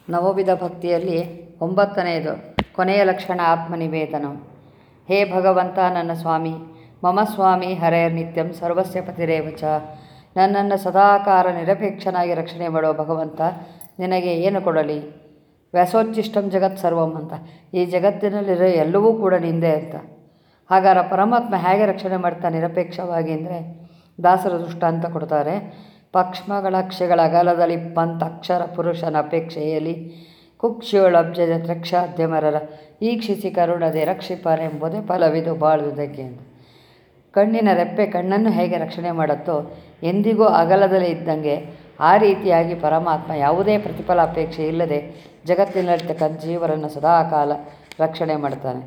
ನವವಿಧ ಭಕ್ತಿಯಲ್ಲಿ ಒಂಬತ್ತನೆಯದು ಕೊನೆಯ ಲಕ್ಷಣ ಆತ್ಮನಿವೇದನಂ ಹೇ ಭಗವಂತ ನನ್ನ ಸ್ವಾಮಿ ಮಮ ಸ್ವಾಮಿ ಹರೇರ್ ನಿತ್ಯಂ ಸರ್ವಸ್ಯ ಪತಿರೇವ ಚ ನನ್ನನ್ನು ಸದಾಕಾಲ ನಿರಪೇಕ್ಷನಾಗಿ ರಕ್ಷಣೆ ಮಾಡುವ ಭಗವಂತ ನಿನಗೆ ಏನು ಕೊಡಲಿ ವ್ಯಾಸೋಚ್ಚಿಷ್ಟಂ ಜಗತ್ ಸರ್ವಂ ಅಂತ ಈ ಜಗತ್ತಿನಲ್ಲಿರೋ ಎಲ್ಲವೂ ಕೂಡ ನಿಂದೆ ಅಂತ ಹಾಗಾದ್ರೆ ಪರಮಾತ್ಮ ಹೇಗೆ ರಕ್ಷಣೆ ಮಾಡ್ತಾ ನಿರಪೇಕ್ಷವಾಗಿ ಅಂದರೆ ದಾಸರ ದೃಷ್ಟಾಂತ ಕೊಡ್ತಾರೆ ಪಕ್ಷ್ಮಗಳ ಅಕ್ಷಗಳ ಅಗಲದಲ್ಲಿ ಪಂತ ಅಕ್ಷರ ಪುರುಷನ ಅಪೇಕ್ಷೆಯಲ್ಲಿ ಕುಕ್ಷಿಯೊಳಬ್ಜದ ತ್ರಕ್ಷಾದ್ಯಮರರ ಈಕ್ಷಿಸಿ ಕರುಣದೆ ರಕ್ಷಿಪಾರೆಂಬುದೇ ಫಲವಿದು ಬಾಳುವುದಕ್ಕೆ ಅಂತ ಕಣ್ಣಿನ ರೆಪ್ಪೆ ಕಣ್ಣನ್ನು ಹೇಗೆ ರಕ್ಷಣೆ ಮಾಡುತ್ತೋ ಎಂದಿಗೂ ಅಗಲದಲ್ಲಿ ಇದ್ದಂಗೆ ಆ ರೀತಿಯಾಗಿ ಪರಮಾತ್ಮ ಯಾವುದೇ ಪ್ರತಿಫಲ ಅಪೇಕ್ಷೆ ಇಲ್ಲದೆ ಜಗತ್ತಿನಲ್ಲಿರ್ತಕ್ಕಂಥ ಜೀವರನ್ನು ಸದಾಕಾಲ ರಕ್ಷಣೆ ಮಾಡ್ತಾನೆ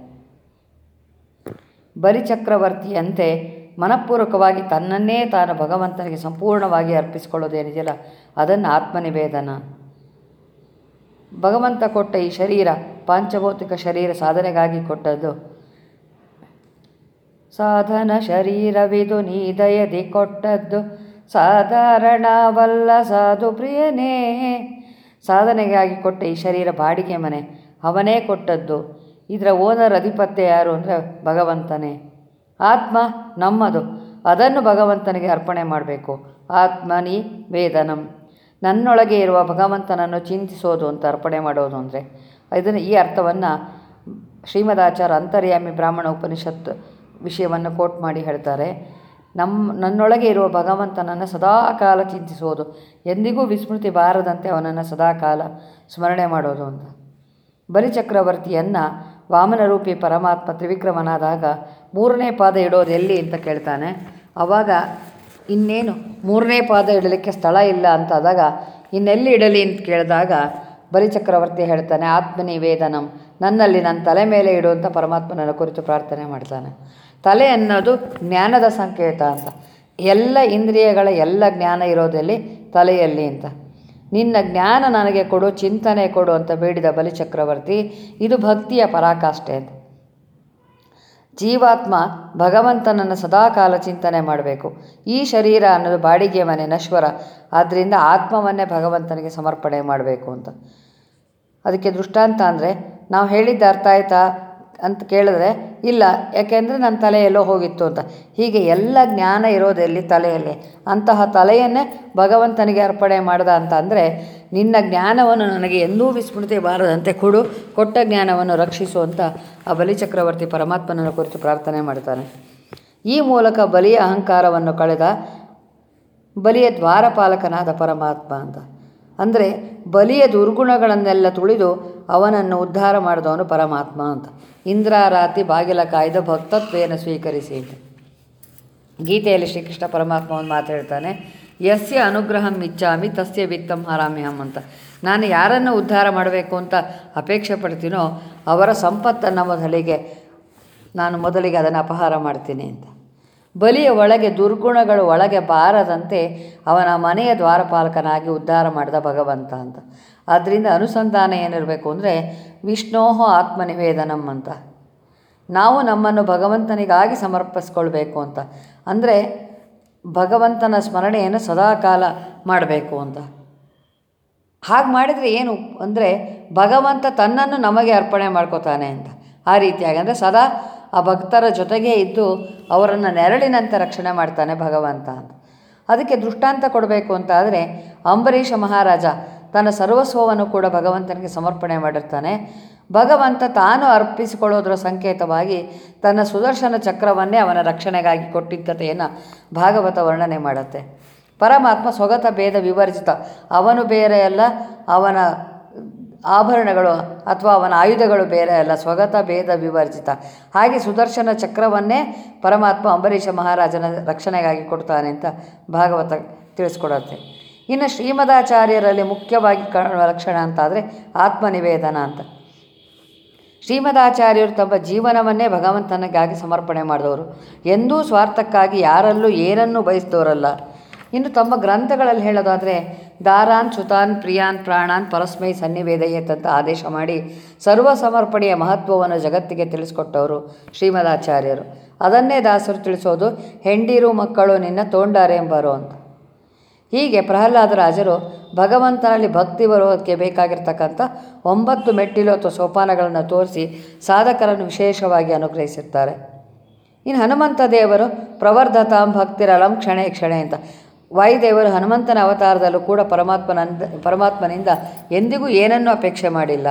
ಬಲಿಚಕ್ರವರ್ತಿಯಂತೆ ಮನಪೂರ್ವಕವಾಗಿ ತನ್ನನ್ನೇ ತಾನು ಭಗವಂತನಿಗೆ ಸಂಪೂರ್ಣವಾಗಿ ಅರ್ಪಿಸಿಕೊಳ್ಳೋದೇನಿದೆಯಲ್ಲ ಅದನ್ನು ಆತ್ಮನಿವೇದನ ಭಗವಂತ ಕೊಟ್ಟ ಈ ಶರೀರ ಪಾಂಚಭೌತಿಕ ಶರೀರ ಸಾಧನೆಗಾಗಿ ಕೊಟ್ಟದ್ದು ಸಾಧನ ಶರೀರವಿದು ನೀ ದಯದಿ ಕೊಟ್ಟದ್ದು ಸಾಧಾರಣವಲ್ಲ ಸಾಧು ಪ್ರಿಯನೇ ಸಾಧನೆಗಾಗಿ ಕೊಟ್ಟ ಈ ಶರೀರ ಬಾಡಿಗೆ ಮನೆ ಅವನೇ ಕೊಟ್ಟದ್ದು ಇದರ ಓನರ್ ಅಧಿಪತ್ಯ ಯಾರು ಅಂದರೆ ಭಗವಂತನೇ ಆತ್ಮ ನಮ್ಮದು ಅದನ್ನು ಭಗವಂತನಿಗೆ ಅರ್ಪಣೆ ಮಾಡಬೇಕು ಆತ್ಮನಿ ವೇದನಂ ನನ್ನೊಳಗೆ ಇರುವ ಭಗವಂತನನ್ನು ಚಿಂತಿಸೋದು ಅಂತ ಅರ್ಪಣೆ ಮಾಡೋದು ಅಂದರೆ ಇದನ್ನು ಈ ಅರ್ಥವನ್ನು ಶ್ರೀಮದಾಚಾರ ಅಂತರ್ಯಾಮಿ ಬ್ರಾಹ್ಮಣ ಉಪನಿಷತ್ ವಿಷಯವನ್ನು ಕೋಟ್ ಮಾಡಿ ಹೇಳ್ತಾರೆ ನಮ್ಮ ನನ್ನೊಳಗೆ ಇರುವ ಭಗವಂತನನ್ನು ಸದಾಕಾಲ ಚಿಂತಿಸೋದು ಎಂದಿಗೂ ವಿಸ್ಮೃತಿ ಬಾರದಂತೆ ಅವನನ್ನು ಸದಾಕಾಲ ಸ್ಮರಣೆ ಮಾಡೋದು ಅಂತ ಬಲಿಚಕ್ರವರ್ತಿಯನ್ನು ವಾಮನರೂಪಿ ಪರಮಾತ್ಮ ತ್ರಿವಿಕ್ರಮನಾದಾಗ ಮೂರನೇ ಪಾದ ಇಡೋದು ಎಲ್ಲಿ ಅಂತ ಕೇಳ್ತಾನೆ ಆವಾಗ ಇನ್ನೇನು ಮೂರನೇ ಪಾದ ಇಡಲಿಕ್ಕೆ ಸ್ಥಳ ಇಲ್ಲ ಅಂತಾದಾಗ ಇನ್ನೆಲ್ಲಿ ಇಡಲಿ ಅಂತ ಕೇಳಿದಾಗ ಬಲಿಚಕ್ರವರ್ತಿ ಹೇಳ್ತಾನೆ ಆತ್ಮನಿವೇದನಂ ನನ್ನಲ್ಲಿ ನನ್ನ ತಲೆ ಮೇಲೆ ಇಡುವಂಥ ಪರಮಾತ್ಮನ ಕುರಿತು ಪ್ರಾರ್ಥನೆ ಮಾಡ್ತಾನೆ ತಲೆ ಅನ್ನೋದು ಜ್ಞಾನದ ಸಂಕೇತ ಅಂತ ಎಲ್ಲ ಇಂದ್ರಿಯಗಳ ಎಲ್ಲ ಜ್ಞಾನ ಇರೋದಲ್ಲಿ ತಲೆಯಲ್ಲಿ ಅಂತ ನಿನ್ನ ಜ್ಞಾನ ನನಗೆ ಕೊಡು ಚಿಂತನೆ ಕೊಡು ಅಂತ ಬೇಡಿದ ಬಲಿಚಕ್ರವರ್ತಿ ಇದು ಭಕ್ತಿಯ ಪರಾಕಾಷ್ಠೆ ಅಂತ ಜೀವಾತ್ಮ ಭಗವಂತನನ್ನು ಸದಾಕಾಲ ಚಿಂತನೆ ಮಾಡಬೇಕು ಈ ಶರೀರ ಅನ್ನೋದು ಬಾಡಿಗೆ ಮನೆ ನಶ್ವರ ಆದ್ದರಿಂದ ಆತ್ಮವನ್ನೇ ಭಗವಂತನಿಗೆ ಸಮರ್ಪಣೆ ಮಾಡಬೇಕು ಅಂತ ಅದಕ್ಕೆ ದೃಷ್ಟಾಂತ ಅಂದರೆ ನಾವು ಹೇಳಿದ್ದ ಅರ್ಥ ಆಯ್ತಾ ಅಂತ ಕೇಳಿದ್ರೆ ಇಲ್ಲ ಯಾಕೆಂದರೆ ನನ್ನ ತಲೆ ಎಲ್ಲೋ ಹೋಗಿತ್ತು ಅಂತ ಹೀಗೆ ಎಲ್ಲ ಜ್ಞಾನ ಇರೋದೆಲ್ಲಿ ತಲೆಯಲ್ಲಿ ಅಂತಹ ತಲೆಯನ್ನೇ ಭಗವಂತನಿಗೆ ಅರ್ಪಣೆ ಮಾಡ್ದ ಅಂತ ಅಂದರೆ ನಿನ್ನ ಜ್ಞಾನವನ್ನು ನನಗೆ ಎಂದೂ ವಿಸ್ಮೃತಿ ಬಾರದಂತೆ ಕೊಡು ಕೊಟ್ಟ ಜ್ಞಾನವನ್ನು ರಕ್ಷಿಸು ಅಂತ ಆ ಬಲಿಚಕ್ರವರ್ತಿ ಪರಮಾತ್ಮನ ಕುರಿತು ಪ್ರಾರ್ಥನೆ ಮಾಡ್ತಾನೆ ಈ ಮೂಲಕ ಬಲಿಯ ಅಹಂಕಾರವನ್ನು ಕಳೆದ ಬಲಿಯ ದ್ವಾರಪಾಲಕನಾದ ಪರಮಾತ್ಮ ಅಂತ ಅಂದರೆ ಬಲಿಯ ದುರ್ಗುಣಗಳನ್ನೆಲ್ಲ ತುಳಿದು ಅವನನ್ನು ಉದ್ಧಾರ ಮಾಡಿದವನು ಪರಮಾತ್ಮ ಅಂತ ಇಂದ್ರಾರಾತಿ ಬಾಗಿಲ ಕಾಯ್ದ ಭಕ್ತತ್ವೇನ ಸ್ವೀಕರಿಸಿ ಅಂತ ಗೀತೆಯಲ್ಲಿ ಶ್ರೀಕೃಷ್ಣ ಪರಮಾತ್ಮ ಒಂದು ಮಾತು ಹೇಳ್ತಾನೆ ಯಸ್ಯ ಅನುಗ್ರಹಂ ಇಚ್ಛಾಮಿ ತಸ್ಯ ವಿತ್ತಂ ಹರಾಮ್ಯಹಂ ಅಂತ ನಾನು ಯಾರನ್ನು ಉದ್ಧಾರ ಮಾಡಬೇಕು ಅಂತ ಅಪೇಕ್ಷೆ ಪಡ್ತೀನೋ ಅವರ ಸಂಪತ್ತನ್ನು ಮೊದಲಿಗೆ ನಾನು ಮೊದಲಿಗೆ ಅದನ್ನು ಅಪಹಾರ ಮಾಡ್ತೀನಿ ಅಂತ ಬಲಿಯ ಒಳಗೆ ದುರ್ಗುಣಗಳು ಒಳಗೆ ಬಾರದಂತೆ ಅವನ ಮನೆಯ ದ್ವಾರಪಾಲಕನಾಗಿ ಉದ್ಧಾರ ಮಾಡಿದ ಭಗವಂತ ಅಂತ ಆದ್ದರಿಂದ ಅನುಸಂಧಾನ ಏನಿರಬೇಕು ಅಂದರೆ ವಿಷ್ಣೋಹ ಆತ್ಮನಿವೇದನಂ ಅಂತ ನಾವು ನಮ್ಮನ್ನು ಭಗವಂತನಿಗಾಗಿ ಸಮರ್ಪಿಸ್ಕೊಳ್ಬೇಕು ಅಂತ ಅಂದರೆ ಭಗವಂತನ ಸ್ಮರಣೆಯನ್ನು ಸದಾಕಾಲ ಮಾಡಬೇಕು ಅಂತ ಹಾಗೆ ಮಾಡಿದರೆ ಏನು ಅಂದರೆ ಭಗವಂತ ತನ್ನನ್ನು ನಮಗೆ ಅರ್ಪಣೆ ಮಾಡ್ಕೋತಾನೆ ಅಂತ ಆ ರೀತಿಯಾಗಿ ಅಂದರೆ ಸದಾ ಆ ಭಕ್ತರ ಜೊತೆಗೇ ಇದ್ದು ಅವರನ್ನು ನೆರಳಿನಂತೆ ರಕ್ಷಣೆ ಮಾಡ್ತಾನೆ ಭಗವಂತ ಅಂತ ಅದಕ್ಕೆ ದೃಷ್ಟಾಂತ ಕೊಡಬೇಕು ಅಂತ ಆದರೆ ಅಂಬರೀಷ ಮಹಾರಾಜ ತನ್ನ ಸರ್ವಸ್ವವನ್ನು ಕೂಡ ಭಗವಂತನಿಗೆ ಸಮರ್ಪಣೆ ಮಾಡಿರ್ತಾನೆ ಭಗವಂತ ತಾನು ಅರ್ಪಿಸಿಕೊಳ್ಳೋದರ ಸಂಕೇತವಾಗಿ ತನ್ನ ಸುದರ್ಶನ ಚಕ್ರವನ್ನೇ ಅವನ ರಕ್ಷಣೆಗಾಗಿ ಕೊಟ್ಟಿದ್ದತೆಯನ್ನು ಭಾಗವತ ವರ್ಣನೆ ಮಾಡುತ್ತೆ ಪರಮಾತ್ಮ ಸ್ವಗತ ಭೇದ ವಿವರ್ಜಿತ ಅವನು ಬೇರೆ ಅಲ್ಲ ಅವನ ಆಭರಣಗಳು ಅಥವಾ ಅವನ ಆಯುಧಗಳು ಬೇರೆ ಅಲ್ಲ ಸ್ವಗತ ಭೇದ ವಿವರ್ಜಿತ ಹಾಗೆ ಸುದರ್ಶನ ಚಕ್ರವನ್ನೇ ಪರಮಾತ್ಮ ಅಂಬರೀಷ ಮಹಾರಾಜನ ರಕ್ಷಣೆಗಾಗಿ ಕೊಡ್ತಾನೆ ಅಂತ ಭಾಗವತ ತಿಳಿಸ್ಕೊಡುತ್ತೆ ಇನ್ನು ಶ್ರೀಮದಾಚಾರ್ಯರಲ್ಲಿ ಮುಖ್ಯವಾಗಿ ಕಾಣುವ ಲಕ್ಷಣ ಅಂತಾದರೆ ಆತ್ಮನಿವೇದನ ಅಂತ ಶ್ರೀಮದಾಚಾರ್ಯರು ತಮ್ಮ ಜೀವನವನ್ನೇ ಭಗವಂತನಿಗಾಗಿ ಸಮರ್ಪಣೆ ಮಾಡಿದವರು ಎಂದೂ ಸ್ವಾರ್ಥಕ್ಕಾಗಿ ಯಾರಲ್ಲೂ ಏನನ್ನೂ ಬಯಸಿದವರಲ್ಲ ಇನ್ನು ತಮ್ಮ ಗ್ರಂಥಗಳಲ್ಲಿ ಹೇಳೋದಾದರೆ ದಾರಾನ್ ಸುತಾನ್ ಪ್ರಿಯಾನ್ ಪ್ರಾಣಾನ್ ಪರಸ್ಮೈ ಸನ್ನಿವೇದಯೇತ್ ಅಂತ ಆದೇಶ ಮಾಡಿ ಸರ್ವ ಸಮರ್ಪಣೆಯ ಮಹತ್ವವನ್ನು ಜಗತ್ತಿಗೆ ತಿಳಿಸ್ಕೊಟ್ಟವರು ಶ್ರೀಮದಾಚಾರ್ಯರು ಅದನ್ನೇ ದಾಸರು ತಿಳಿಸೋದು ಹೆಂಡೀರು ಮಕ್ಕಳು ನಿನ್ನ ತೋಂಡಾರೆ ಎಂಬರು ಅಂತ ಹೀಗೆ ಪ್ರಹ್ಲಾದರಾಜರು ಭಗವಂತನಲ್ಲಿ ಭಕ್ತಿ ಬರೋದಕ್ಕೆ ಬೇಕಾಗಿರ್ತಕ್ಕಂಥ ಒಂಬತ್ತು ಮೆಟ್ಟಿಲು ಅಥವಾ ಸೋಪಾನಗಳನ್ನು ತೋರಿಸಿ ಸಾಧಕರನ್ನು ವಿಶೇಷವಾಗಿ ಅನುಗ್ರಹಿಸಿರ್ತಾರೆ ಇನ್ನು ಹನುಮಂತ ದೇವರು ಪ್ರವರ್ಧತಾಂ ಭಕ್ತಿರಲಂ ಕ್ಷಣೆ ಕ್ಷಣೆ ಅಂತ ವಾಯುದೇವರು ಹನುಮಂತನ ಅವತಾರದಲ್ಲೂ ಕೂಡ ಪರಮಾತ್ಮನಂದ ಪರಮಾತ್ಮನಿಂದ ಎಂದಿಗೂ ಏನನ್ನೂ ಅಪೇಕ್ಷೆ ಮಾಡಿಲ್ಲ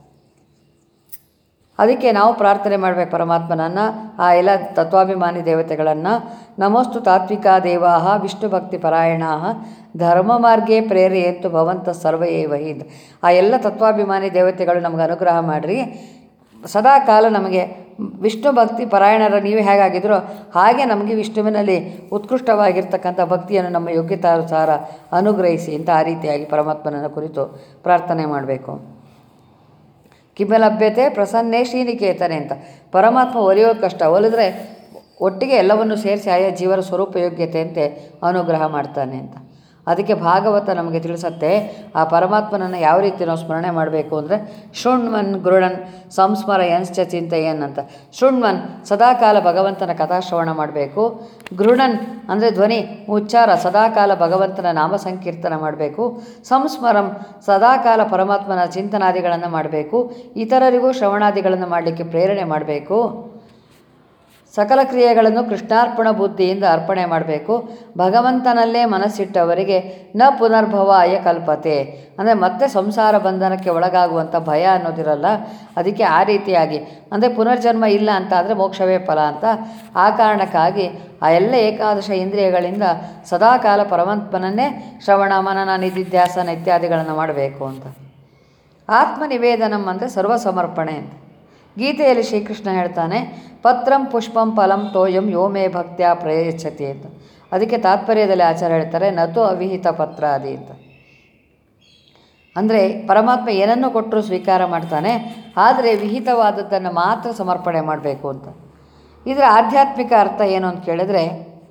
ಅದಕ್ಕೆ ನಾವು ಪ್ರಾರ್ಥನೆ ಮಾಡಬೇಕು ಪರಮಾತ್ಮನನ್ನು ಆ ಎಲ್ಲ ತತ್ವಾಭಿಮಾನಿ ದೇವತೆಗಳನ್ನು ನಮೋಸ್ತು ತಾತ್ವಿಕಾ ದೇವಾ ವಿಷ್ಣು ಭಕ್ತಿ ಪರಾಯಣ ಧರ್ಮ ಮಾರ್ಗೇ ಪ್ರೇರೆಯಂತು ಭವಂತ ಸರ್ವ ಏವ ಇದ್ ಆ ಎಲ್ಲ ತತ್ವಾಭಿಮಾನಿ ದೇವತೆಗಳು ನಮಗೆ ಅನುಗ್ರಹ ಮಾಡಿರಿ ಸದಾ ಕಾಲ ನಮಗೆ ವಿಷ್ಣು ಭಕ್ತಿ ಪರಾಯಣರ ನೀವು ಹೇಗಾಗಿದ್ರೋ ಹಾಗೆ ನಮಗೆ ವಿಷ್ಣುವಿನಲ್ಲಿ ಉತ್ಕೃಷ್ಟವಾಗಿರ್ತಕ್ಕಂಥ ಭಕ್ತಿಯನ್ನು ನಮ್ಮ ಯೋಗ್ಯತಾನುಸಾರ ಅನುಗ್ರಹಿಸಿ ಅಂತ ಆ ರೀತಿಯಾಗಿ ಪರಮಾತ್ಮನನ್ನು ಕುರಿತು ಪ್ರಾರ್ಥನೆ ಮಾಡಬೇಕು ಕಿಮಲಭ್ಯತೆ ಪ್ರಸನ್ನೇ ಶ್ರೀನಿಕೇತನೆ ಅಂತ ಪರಮಾತ್ಮ ಒಲಿಯೋದು ಕಷ್ಟ ಒಲಿದ್ರೆ ಒಟ್ಟಿಗೆ ಎಲ್ಲವನ್ನು ಸೇರಿಸಿ ಆಯಾ ಜೀವನ ಸ್ವರೂಪ ಯೋಗ್ಯತೆಯಂತೆ ಅನುಗ್ರಹ ಮಾಡ್ತಾನೆ ಅಂತ ಅದಕ್ಕೆ ಭಾಗವತ ನಮಗೆ ತಿಳಿಸತ್ತೆ ಆ ಪರಮಾತ್ಮನನ್ನು ಯಾವ ರೀತಿ ನಾವು ಸ್ಮರಣೆ ಮಾಡಬೇಕು ಅಂದರೆ ಶೃಣ್ವನ್ ಗೃಢನ್ ಸಂಸ್ಮರ ಯಂಶ್ಚ ಚಿಂತೆಯನ್ ಅಂತ ಶೃಣ್ವನ್ ಸದಾಕಾಲ ಭಗವಂತನ ಕಥಾಶ್ರವಣ ಮಾಡಬೇಕು ಗೃಢನ್ ಅಂದರೆ ಧ್ವನಿ ಉಚ್ಚಾರ ಸದಾಕಾಲ ಭಗವಂತನ ನಾಮ ಸಂಕೀರ್ತನ ಮಾಡಬೇಕು ಸಂಸ್ಮರಂ ಸದಾಕಾಲ ಪರಮಾತ್ಮನ ಚಿಂತನಾದಿಗಳನ್ನು ಮಾಡಬೇಕು ಇತರರಿಗೂ ಶ್ರವಣಾದಿಗಳನ್ನು ಮಾಡಲಿಕ್ಕೆ ಪ್ರೇರಣೆ ಮಾಡಬೇಕು ಸಕಲ ಕ್ರಿಯೆಗಳನ್ನು ಕೃಷ್ಣಾರ್ಪಣ ಬುದ್ಧಿಯಿಂದ ಅರ್ಪಣೆ ಮಾಡಬೇಕು ಭಗವಂತನಲ್ಲೇ ಮನಸ್ಸಿಟ್ಟವರಿಗೆ ನ ಪುನರ್ಭವಾಯ ಕಲ್ಪತೆ ಅಂದರೆ ಮತ್ತೆ ಸಂಸಾರ ಬಂಧನಕ್ಕೆ ಒಳಗಾಗುವಂಥ ಭಯ ಅನ್ನೋದಿರಲ್ಲ ಅದಕ್ಕೆ ಆ ರೀತಿಯಾಗಿ ಅಂದರೆ ಪುನರ್ಜನ್ಮ ಇಲ್ಲ ಅಂತ ಆದರೆ ಮೋಕ್ಷವೇ ಫಲ ಅಂತ ಆ ಕಾರಣಕ್ಕಾಗಿ ಆ ಎಲ್ಲ ಏಕಾದಶ ಇಂದ್ರಿಯಗಳಿಂದ ಸದಾಕಾಲ ಪರಮಾತ್ಮನನ್ನೇ ಶ್ರವಣ ಮನನ ನಿಧಿಧ್ಯಾಸನ ಇತ್ಯಾದಿಗಳನ್ನು ಮಾಡಬೇಕು ಅಂತ ಆತ್ಮನಿವೇದನಂ ಅಂದರೆ ಸರ್ವ ಸಮರ್ಪಣೆ ಅಂತ ಗೀತೆಯಲ್ಲಿ ಶ್ರೀಕೃಷ್ಣ ಹೇಳ್ತಾನೆ ಪತ್ರಂ ಪುಷ್ಪಂ ಫಲಂ ತೋಯಂ ಯೋ ಮೇ ಭಕ್ತ್ಯ ಪ್ರಯಚ್ಛತಿ ಅಂತ ಅದಕ್ಕೆ ತಾತ್ಪರ್ಯದಲ್ಲಿ ಆಚಾರ್ಯ ಹೇಳ್ತಾರೆ ನತು ಅವಿಹಿತ ಪತ್ರ ಅದಿ ಅಂತ ಅಂದರೆ ಪರಮಾತ್ಮ ಏನನ್ನು ಕೊಟ್ಟರೂ ಸ್ವೀಕಾರ ಮಾಡ್ತಾನೆ ಆದರೆ ವಿಹಿತವಾದದ್ದನ್ನು ಮಾತ್ರ ಸಮರ್ಪಣೆ ಮಾಡಬೇಕು ಅಂತ ಇದರ ಆಧ್ಯಾತ್ಮಿಕ ಅರ್ಥ ಏನು ಅಂತ ಕೇಳಿದ್ರೆ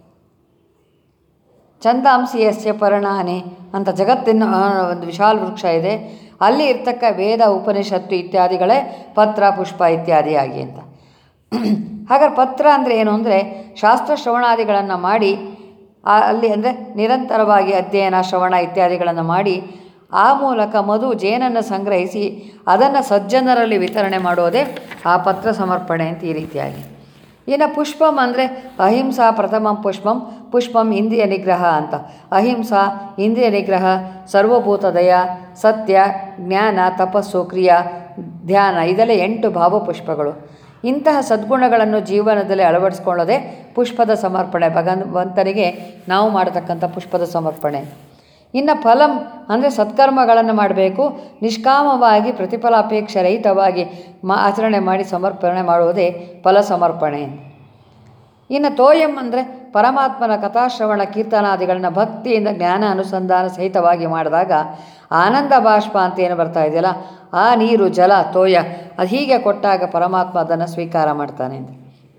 ಚಂದಾಂಸಿ ಯಸ್ಯ ಪರ್ಣಾನಿ ಅಂತ ಜಗತ್ತಿನ ಆ, ಒಂದು ವಿಶಾಲ ವೃಕ್ಷ ಇದೆ ಅಲ್ಲಿ ಇರ್ತಕ್ಕ ವೇದ ಉಪನಿಷತ್ತು ಇತ್ಯಾದಿಗಳೇ ಪತ್ರ ಪುಷ್ಪ ಇತ್ಯಾದಿಯಾಗಿ ಅಂತ ಹಾಗಾದ್ರೆ ಪತ್ರ ಅಂದರೆ ಏನು ಅಂದರೆ ಶಾಸ್ತ್ರ ಶ್ರವಣಾದಿಗಳನ್ನು ಮಾಡಿ ಆ ಅಲ್ಲಿ ಅಂದರೆ ನಿರಂತರವಾಗಿ ಅಧ್ಯಯನ ಶ್ರವಣ ಇತ್ಯಾದಿಗಳನ್ನು ಮಾಡಿ ಆ ಮೂಲಕ ಮಧು ಜೇನನ್ನು ಸಂಗ್ರಹಿಸಿ ಅದನ್ನು ಸಜ್ಜನರಲ್ಲಿ ವಿತರಣೆ ಮಾಡೋದೇ ಆ ಪತ್ರ ಸಮರ್ಪಣೆ ಅಂತ ಈ ರೀತಿಯಾಗಿ ಇನ್ನು ಪುಷ್ಪಂ ಅಂದರೆ ಅಹಿಂಸಾ ಪ್ರಥಮಂ ಪುಷ್ಪಂ ಪುಷ್ಪಂ ಇಂದ್ರಿಯ ನಿಗ್ರಹ ಅಂತ ಅಹಿಂಸಾ ಇಂದ್ರಿಯ ನಿಗ್ರಹ ಸರ್ವಭೂತ ದಯ ಸತ್ಯ ಜ್ಞಾನ ತಪಸ್ಸು ಕ್ರಿಯಾ ಧ್ಯಾನ ಇದೆಲ್ಲ ಎಂಟು ಭಾವಪುಷ್ಪಗಳು ಇಂತಹ ಸದ್ಗುಣಗಳನ್ನು ಜೀವನದಲ್ಲಿ ಅಳವಡಿಸ್ಕೊಳ್ಳೋದೇ ಪುಷ್ಪದ ಸಮರ್ಪಣೆ ಭಗವಂತನಿಗೆ ನಾವು ಮಾಡತಕ್ಕಂಥ ಪುಷ್ಪದ ಸಮರ್ಪಣೆ ಇನ್ನು ಫಲಂ ಅಂದರೆ ಸತ್ಕರ್ಮಗಳನ್ನು ಮಾಡಬೇಕು ನಿಷ್ಕಾಮವಾಗಿ ಪ್ರತಿಫಲಾಪೇಕ್ಷೆ ರಹಿತವಾಗಿ ಮಾ ಆಚರಣೆ ಮಾಡಿ ಸಮರ್ಪಣೆ ಮಾಡುವುದೇ ಫಲ ಸಮರ್ಪಣೆ ಇನ್ನು ತೋಯಂ ಅಂದರೆ ಪರಮಾತ್ಮನ ಕಥಾಶ್ರವಣ ಕೀರ್ತನಾದಿಗಳನ್ನ ಭಕ್ತಿಯಿಂದ ಜ್ಞಾನ ಅನುಸಂಧಾನ ಸಹಿತವಾಗಿ ಮಾಡಿದಾಗ ಆನಂದ ಬಾಷ್ಪ ಅಂತ ಏನು ಬರ್ತಾ ಇದೆಯಲ್ಲ ಆ ನೀರು ಜಲ ತೋಯ ಅದು ಹೀಗೆ ಕೊಟ್ಟಾಗ ಪರಮಾತ್ಮ ಅದನ್ನು ಸ್ವೀಕಾರ ಮಾಡ್ತಾನೆ ಅಂತ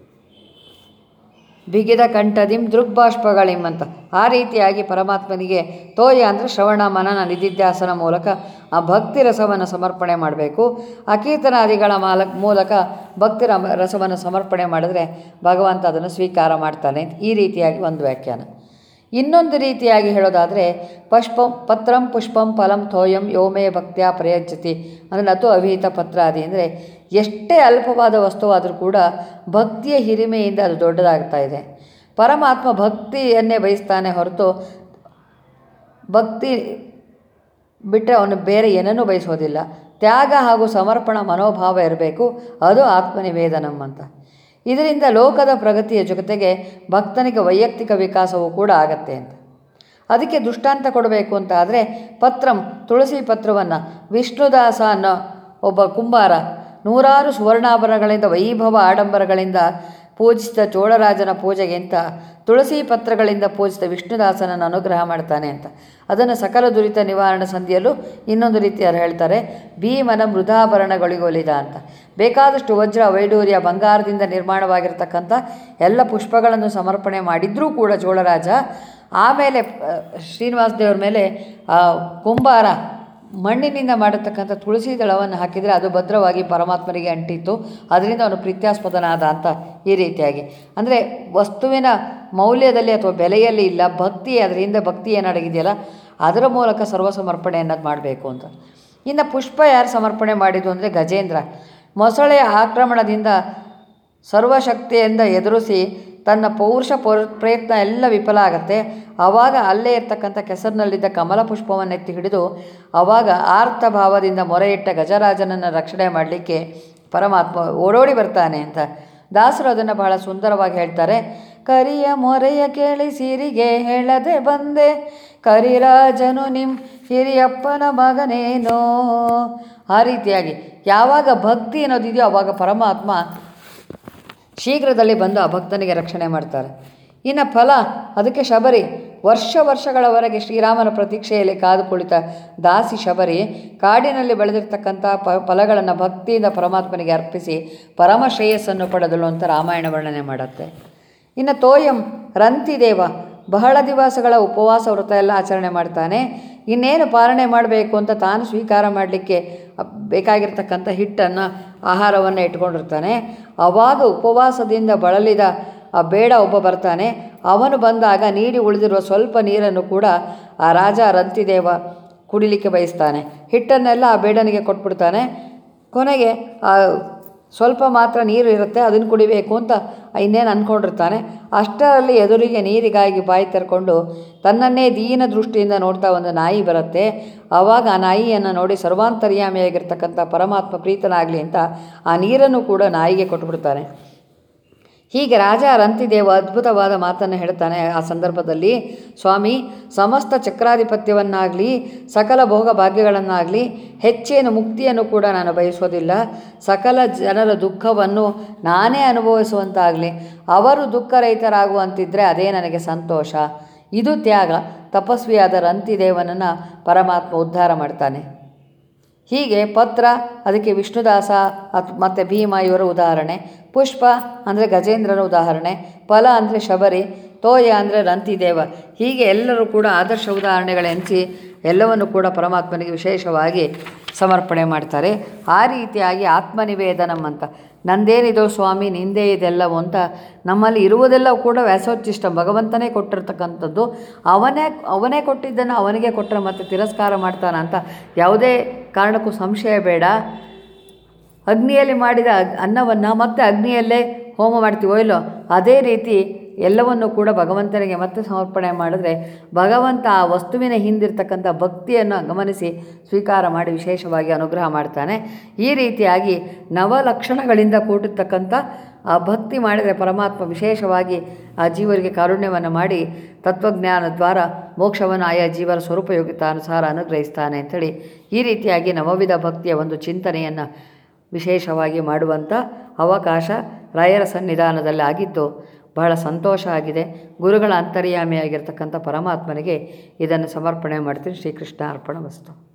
ಬಿಗಿದ ಕಂಠದಿಂ ದೃಗ್ಬಾಷ್ಪಗಳಿಂ ಅಂತ ಆ ರೀತಿಯಾಗಿ ಪರಮಾತ್ಮನಿಗೆ ತೋಯ ಅಂದರೆ ಶ್ರವಣ ಮನನ ನಿಧಿಧ್ಯಾಸನ ಮೂಲಕ ಆ ಭಕ್ತಿ ರಸವನ್ನು ಸಮರ್ಪಣೆ ಮಾಡಬೇಕು ಆ ಕೀರ್ತನಾದಿಗಳ ಮಾಲ ಮೂಲಕ ಭಕ್ತಿ ರಮ ರಸವನ್ನು ಸಮರ್ಪಣೆ ಮಾಡಿದ್ರೆ ಭಗವಂತ ಅದನ್ನು ಸ್ವೀಕಾರ ಮಾಡ್ತಾನೆ ಈ ರೀತಿಯಾಗಿ ಒಂದು ವ್ಯಾಖ್ಯಾನ ಇನ್ನೊಂದು ರೀತಿಯಾಗಿ ಹೇಳೋದಾದರೆ ಪುಷ್ಪಂ ಪತ್ರಂ ಪುಷ್ಪಂ ಫಲಂ ಥೋಯಂ ಯೋಮೇ ಭಕ್ತ್ಯ ಪ್ರಯಜ್ಜತಿ ಅಂದರೆ ನತು ಅವಿಹಿತ ಪತ್ರಾದಿ ಅಂದರೆ ಎಷ್ಟೇ ಅಲ್ಪವಾದ ವಸ್ತುವಾದರೂ ಕೂಡ ಭಕ್ತಿಯ ಹಿರಿಮೆಯಿಂದ ಅದು ದೊಡ್ಡದಾಗ್ತಾ ಇದೆ ಪರಮಾತ್ಮ ಭಕ್ತಿಯನ್ನೇ ಬಯಸ್ತಾನೆ ಹೊರತು ಭಕ್ತಿ ಬಿಟ್ಟರೆ ಅವನು ಬೇರೆ ಏನನ್ನೂ ಬಯಸೋದಿಲ್ಲ ತ್ಯಾಗ ಹಾಗೂ ಸಮರ್ಪಣ ಮನೋಭಾವ ಇರಬೇಕು ಅದು ಆತ್ಮನಿವೇದನಂ ಅಂತ ಇದರಿಂದ ಲೋಕದ ಪ್ರಗತಿಯ ಜೊತೆಗೆ ಭಕ್ತನಿಗೆ ವೈಯಕ್ತಿಕ ವಿಕಾಸವೂ ಕೂಡ ಆಗತ್ತೆ ಅಂತ ಅದಕ್ಕೆ ದೃಷ್ಟಾಂತ ಕೊಡಬೇಕು ಅಂತ ಆದರೆ ಪತ್ರಂ ತುಳಸಿ ಪತ್ರವನ್ನು ವಿಷ್ಣುದಾಸ ಅನ್ನೋ ಒಬ್ಬ ಕುಂಬಾರ ನೂರಾರು ಸುವರ್ಣಾಭರಣಗಳಿಂದ ವೈಭವ ಆಡಂಬರಗಳಿಂದ ಪೂಜಿಸಿದ ಚೋಳರಾಜನ ಪೂಜೆಗೆ ಅಂತ ತುಳಸಿ ಪತ್ರಗಳಿಂದ ಪೂಜಿಸಿದ ವಿಷ್ಣುದಾಸನನ್ನು ಅನುಗ್ರಹ ಮಾಡ್ತಾನೆ ಅಂತ ಅದನ್ನು ಸಕಲ ದುರಿತ ನಿವಾರಣೆ ಸಂಧಿಯಲ್ಲೂ ಇನ್ನೊಂದು ರೀತಿಯಲ್ಲಿ ಹೇಳ್ತಾರೆ ಭೀಮನ ಮೃದಾಭರಣಗಳಿಗೊಲಿದ ಅಂತ ಬೇಕಾದಷ್ಟು ವಜ್ರ ವೈಡೂರ್ಯ ಬಂಗಾರದಿಂದ ನಿರ್ಮಾಣವಾಗಿರ್ತಕ್ಕಂಥ ಎಲ್ಲ ಪುಷ್ಪಗಳನ್ನು ಸಮರ್ಪಣೆ ಮಾಡಿದ್ರೂ ಕೂಡ ಚೋಳರಾಜ ಆಮೇಲೆ ಆ, ಶ್ರೀನಿವಾಸ ದೇವ್ರ ಮೇಲೆ ಆ ಕುಂಬಾರ ಮಣ್ಣಿನಿಂದ ಮಾಡಿರ್ತಕ್ಕಂಥ ತುಳಸಿ ದಳವನ್ನು ಹಾಕಿದರೆ ಅದು ಭದ್ರವಾಗಿ ಪರಮಾತ್ಮನಿಗೆ ಅಂಟಿತ್ತು ಅದರಿಂದ ಅವನು ಪ್ರೀತ್ಯಾಸ್ಪದನಾದ ಅಂತ ಈ ರೀತಿಯಾಗಿ ಅಂದರೆ ವಸ್ತುವಿನ ಮೌಲ್ಯದಲ್ಲಿ ಅಥವಾ ಬೆಲೆಯಲ್ಲಿ ಇಲ್ಲ ಭಕ್ತಿ ಅದರಿಂದ ಭಕ್ತಿ ಏನಡಗಿದೆಯಲ್ಲ ಅದರ ಮೂಲಕ ಸರ್ವ ಸಮರ್ಪಣೆ ಅನ್ನೋದು ಮಾಡಬೇಕು ಅಂತ ಇನ್ನು ಪುಷ್ಪ ಯಾರು ಸಮರ್ಪಣೆ ಮಾಡಿದ್ದು ಅಂದರೆ ಗಜೇಂದ್ರ ಮೊಸಳೆಯ ಆಕ್ರಮಣದಿಂದ ಸರ್ವಶಕ್ತಿಯಿಂದ ಎದುರಿಸಿ ತನ್ನ ಪೌರುಷ ಪೌರ್ ಪ್ರಯತ್ನ ಎಲ್ಲ ವಿಫಲ ಆಗುತ್ತೆ ಆವಾಗ ಅಲ್ಲೇ ಇರ್ತಕ್ಕಂಥ ಕೆಸರಿನಲ್ಲಿದ್ದ ಕಮಲ ಪುಷ್ಪವನ್ನು ಎತ್ತಿ ಹಿಡಿದು ಆವಾಗ ಆರ್ಥ ಭಾವದಿಂದ ಮೊರೆಯಿಟ್ಟ ಗಜರಾಜನನ್ನು ರಕ್ಷಣೆ ಮಾಡಲಿಕ್ಕೆ ಪರಮಾತ್ಮ ಓಡೋಡಿ ಬರ್ತಾನೆ ಅಂತ ದಾಸರು ಅದನ್ನು ಬಹಳ ಸುಂದರವಾಗಿ ಹೇಳ್ತಾರೆ ಕರಿಯ ಮೊರೆಯ ಕೇಳಿ ಸಿರಿಗೆ ಹೇಳದೆ ಬಂದೆ ಕರಿರಾಜನು ನಿಮ್ಮ ಹಿರಿಯಪ್ಪನ ಮಗನೇನೋ ಆ ರೀತಿಯಾಗಿ ಯಾವಾಗ ಭಕ್ತಿ ಅನ್ನೋದಿದೆಯೋ ಆವಾಗ ಪರಮಾತ್ಮ ಶೀಘ್ರದಲ್ಲಿ ಬಂದು ಆ ಭಕ್ತನಿಗೆ ರಕ್ಷಣೆ ಮಾಡ್ತಾರೆ ಇನ್ನು ಫಲ ಅದಕ್ಕೆ ಶಬರಿ ವರ್ಷ ವರ್ಷಗಳವರೆಗೆ ಶ್ರೀರಾಮನ ಪ್ರತೀಕ್ಷೆಯಲ್ಲಿ ಕಾದು ಕುಳಿತ ದಾಸಿ ಶಬರಿ ಕಾಡಿನಲ್ಲಿ ಬೆಳೆದಿರ್ತಕ್ಕಂಥ ಪ ಫಲಗಳನ್ನು ಭಕ್ತಿಯಿಂದ ಪರಮಾತ್ಮನಿಗೆ ಅರ್ಪಿಸಿ ಪರಮ ಶ್ರೇಯಸ್ಸನ್ನು ಪಡೆದಳು ಅಂತ ರಾಮಾಯಣ ವರ್ಣನೆ ಮಾಡುತ್ತೆ ಇನ್ನು ತೋಯಂ ರಂತಿದೇವ ಬಹಳ ದಿವಸಗಳ ಉಪವಾಸ ವ್ರತ ಎಲ್ಲ ಆಚರಣೆ ಮಾಡ್ತಾನೆ ಇನ್ನೇನು ಪಾಲನೆ ಮಾಡಬೇಕು ಅಂತ ತಾನು ಸ್ವೀಕಾರ ಮಾಡಲಿಕ್ಕೆ ಬೇಕಾಗಿರ್ತಕ್ಕಂಥ ಹಿಟ್ಟನ್ನು ಆಹಾರವನ್ನು ಇಟ್ಕೊಂಡಿರ್ತಾನೆ ಆವಾಗ ಉಪವಾಸದಿಂದ ಬಳಲಿದ ಆ ಬೇಡ ಒಬ್ಬ ಬರ್ತಾನೆ ಅವನು ಬಂದಾಗ ನೀಡಿ ಉಳಿದಿರುವ ಸ್ವಲ್ಪ ನೀರನ್ನು ಕೂಡ ಆ ರಾಜ ರಂತಿದೇವ ಕುಡಿಲಿಕ್ಕೆ ಬಯಸ್ತಾನೆ ಹಿಟ್ಟನ್ನೆಲ್ಲ ಆ ಬೇಡನಿಗೆ ಕೊಟ್ಬಿಡ್ತಾನೆ ಕೊನೆಗೆ ಆ ಸ್ವಲ್ಪ ಮಾತ್ರ ನೀರು ಇರುತ್ತೆ ಅದನ್ನು ಕುಡಿಬೇಕು ಅಂತ ಇನ್ನೇನು ಅಂದ್ಕೊಂಡಿರ್ತಾನೆ ಅಷ್ಟರಲ್ಲಿ ಎದುರಿಗೆ ನೀರಿಗಾಗಿ ಬಾಯಿ ತೆರ್ಕೊಂಡು ತನ್ನನ್ನೇ ದೀನ ದೃಷ್ಟಿಯಿಂದ ನೋಡ್ತಾ ಒಂದು ನಾಯಿ ಬರುತ್ತೆ ಆವಾಗ ಆ ನಾಯಿಯನ್ನು ನೋಡಿ ಸರ್ವಾಂತರ್ಯಾಮಿಯಾಗಿರ್ತಕ್ಕಂಥ ಪರಮಾತ್ಮ ಪ್ರೀತನಾಗಲಿ ಅಂತ ಆ ನೀರನ್ನು ಕೂಡ ನಾಯಿಗೆ ಕೊಟ್ಬಿಡ್ತಾನೆ ಹೀಗೆ ರಾಜ ರಂತಿದೇವ ಅದ್ಭುತವಾದ ಮಾತನ್ನು ಹೇಳ್ತಾನೆ ಆ ಸಂದರ್ಭದಲ್ಲಿ ಸ್ವಾಮಿ ಸಮಸ್ತ ಚಕ್ರಾಧಿಪತ್ಯವನ್ನಾಗಲಿ ಸಕಲ ಭೋಗ ಭಾಗ್ಯಗಳನ್ನಾಗಲಿ ಹೆಚ್ಚೇನು ಮುಕ್ತಿಯನ್ನು ಕೂಡ ನಾನು ಬಯಸೋದಿಲ್ಲ ಸಕಲ ಜನರ ದುಃಖವನ್ನು ನಾನೇ ಅನುಭವಿಸುವಂತಾಗಲಿ ಅವರು ದುಃಖರಹಿತರಾಗುವಂತಿದ್ದರೆ ಅದೇ ನನಗೆ ಸಂತೋಷ ಇದು ತ್ಯಾಗ ತಪಸ್ವಿಯಾದ ರಂತಿದೇವನನ್ನು ಪರಮಾತ್ಮ ಉದ್ಧಾರ ಮಾಡ್ತಾನೆ ಹೀಗೆ ಪತ್ರ ಅದಕ್ಕೆ ವಿಷ್ಣುದಾಸ ಅತ್ ಮತ್ತು ಭೀಮ ಇವರ ಉದಾಹರಣೆ ಪುಷ್ಪ ಅಂದರೆ ಗಜೇಂದ್ರನ ಉದಾಹರಣೆ ಫಲ ಅಂದರೆ ಶಬರಿ ತೋಯ ಅಂದರೆ ರಂತಿದೇವ ಹೀಗೆ ಎಲ್ಲರೂ ಕೂಡ ಆದರ್ಶ ಉದಾಹರಣೆಗಳೆನಿಸಿ ಎಲ್ಲವನ್ನು ಕೂಡ ಪರಮಾತ್ಮನಿಗೆ ವಿಶೇಷವಾಗಿ ಸಮರ್ಪಣೆ ಮಾಡ್ತಾರೆ ಆ ರೀತಿಯಾಗಿ ಆತ್ಮನಿವೇದನಂ ಅಂತ ನಂದೇನಿದೋ ಸ್ವಾಮಿ ನಿಂದೇ ಇದೆಲ್ಲವೂ ಅಂತ ನಮ್ಮಲ್ಲಿ ಇರುವುದೆಲ್ಲವೂ ಕೂಡ ವ್ಯಾಸೋಚ್ಚಿಷ್ಟ ಭಗವಂತನೇ ಕೊಟ್ಟಿರ್ತಕ್ಕಂಥದ್ದು ಅವನೇ ಅವನೇ ಕೊಟ್ಟಿದ್ದನ್ನು ಅವನಿಗೆ ಕೊಟ್ಟರೆ ಮತ್ತೆ ತಿರಸ್ಕಾರ ಮಾಡ್ತಾನ ಅಂತ ಯಾವುದೇ ಕಾರಣಕ್ಕೂ ಸಂಶಯ ಬೇಡ ಅಗ್ನಿಯಲ್ಲಿ ಮಾಡಿದ ಅಗ್- ಅನ್ನವನ್ನು ಮತ್ತೆ ಅಗ್ನಿಯಲ್ಲೇ ಹೋಮ ಮಾಡ್ತೀವೋ ಇಲ್ಲೋ ಅದೇ ರೀತಿ ಎಲ್ಲವನ್ನು ಕೂಡ ಭಗವಂತನಿಗೆ ಮತ್ತೆ ಸಮರ್ಪಣೆ ಮಾಡಿದ್ರೆ ಭಗವಂತ ಆ ವಸ್ತುವಿನ ಹಿಂದಿರ್ತಕ್ಕಂಥ ಭಕ್ತಿಯನ್ನು ಗಮನಿಸಿ ಸ್ವೀಕಾರ ಮಾಡಿ ವಿಶೇಷವಾಗಿ ಅನುಗ್ರಹ ಮಾಡ್ತಾನೆ ಈ ರೀತಿಯಾಗಿ ನವಲಕ್ಷಣಗಳಿಂದ ಕೂಡಿರ್ತಕ್ಕಂಥ ಆ ಭಕ್ತಿ ಮಾಡಿದರೆ ಪರಮಾತ್ಮ ವಿಶೇಷವಾಗಿ ಆ ಜೀವರಿಗೆ ಕಾರುಣ್ಯವನ್ನು ಮಾಡಿ ತತ್ವಜ್ಞಾನ ದ್ವಾರ ಮೋಕ್ಷವನ್ನು ಆಯಾ ಜೀವನ ಸ್ವರೂಪಯೋಗಿತಾನುಸಾರ ಅನುಗ್ರಹಿಸ್ತಾನೆ ಅಂಥೇಳಿ ಈ ರೀತಿಯಾಗಿ ನವವಿಧ ಭಕ್ತಿಯ ಒಂದು ಚಿಂತನೆಯನ್ನು ವಿಶೇಷವಾಗಿ ಮಾಡುವಂಥ ಅವಕಾಶ ರಾಯರ ಸನ್ನಿಧಾನದಲ್ಲಿ ಆಗಿದ್ದು ಬಹಳ ಸಂತೋಷ ಆಗಿದೆ ಗುರುಗಳ ಅಂತರ್ಯಾಮಿಯಾಗಿರ್ತಕ್ಕಂಥ ಪರಮಾತ್ಮನಿಗೆ ಇದನ್ನು ಸಮರ್ಪಣೆ ಮಾಡ್ತೀನಿ ಶ್ರೀಕೃಷ್ಣ ಅರ್ಪಣ ವಸ್ತು